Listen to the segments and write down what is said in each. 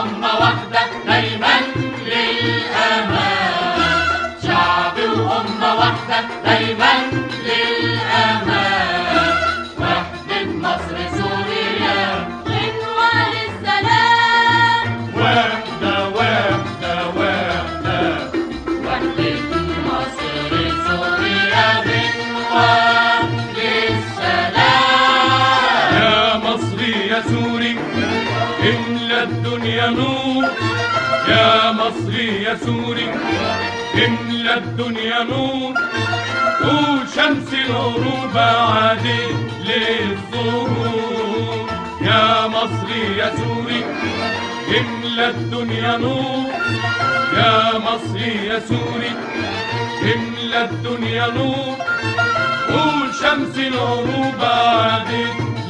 وأمة واحدة دايما للأمان شعب وأمة واحدة دايما للأمان وحدة مصر سوريا غنوة للسلام وحدة وحدة وحدة وحدة مصر سوريا غنوة للسلام يا مصري يا سوري املى الدنيا نور يا مصري يا سوري املى الدنيا نور وشمس الغروب عادل للظهور يا مصري يا سوري املى الدنيا نور يا مصري يا سوري املى الدنيا نور قول شمس الغروب عادت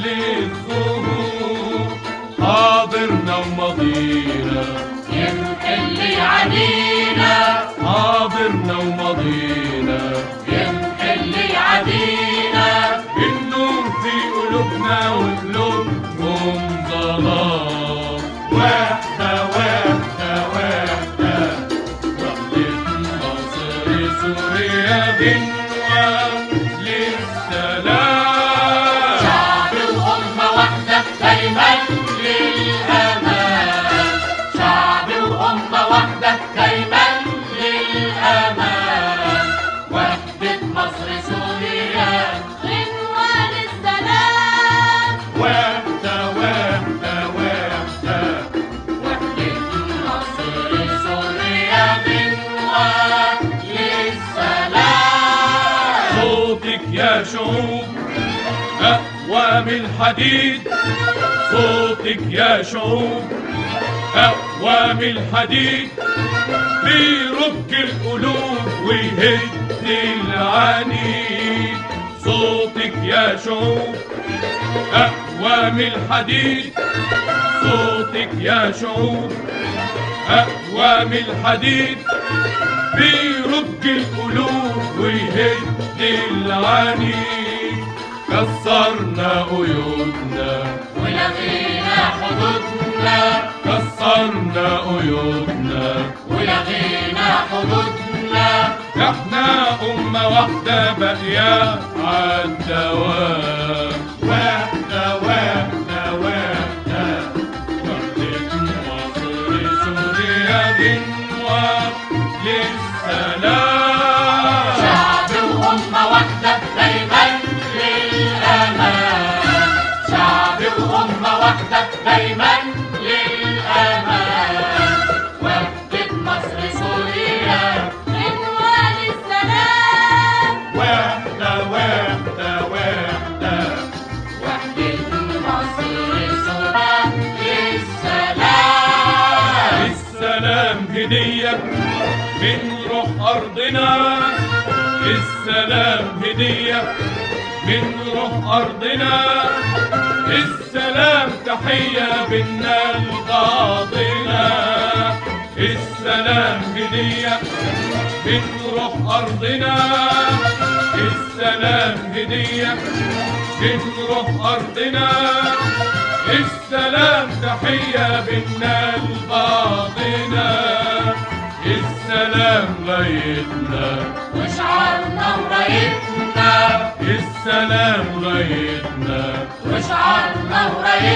للظهور حاضرنا وماضينا يمكن لي علينا حاضرنا وماضينا يمكن لي علينا النور في قلوبنا وقلوبهم ظلام وحدة وحدة وحدة وحدة مصر سوريا غنوة للسلام شعب وأمة واحدة دايما للأمان شعب وأمة واحدة دايما للأمان وحدة مصر سوريا غنوة للسلام وحدة وحدة وحدة وحدة مصر سوريا غنوة للسلام صوتك يا شعوب أقوى من الحديد صوتك يا شعوب أقوى من الحديد بيرج القلوب ويهد العنيد صوتك يا شعوب أقوى من الحديد صوتك يا شعوب أقوى من الحديد بيرج القلوب ويهد العنيد كسرنا قيودنا ولغينا حدودنا كسرنا قيودنا ولغينا حدودنا احنا أمة واحدة باقية عالدوام واحدة واحدة واحدة وحدة مصر سوريا غنوة للسلام شعب وأمة واحدة دايما للأمان شعب وأمة واحدة دايما للأمان وحدة مصر سوريا غنوة للسلام واحدة واحدة واحدة وحدة مصر سوريا للسلام السلام هدية من روح أرضنا السلام هدية من روح أرضنا السلام تحية بينا لبعضنا السلام هدية من روح أرضنا السلام هدية من روح أرضنا السلام تحية بينا لبعضنا السلام غايتنا وشعارنا ورايتنا السلام غايتنا وشعارنا ورايتنا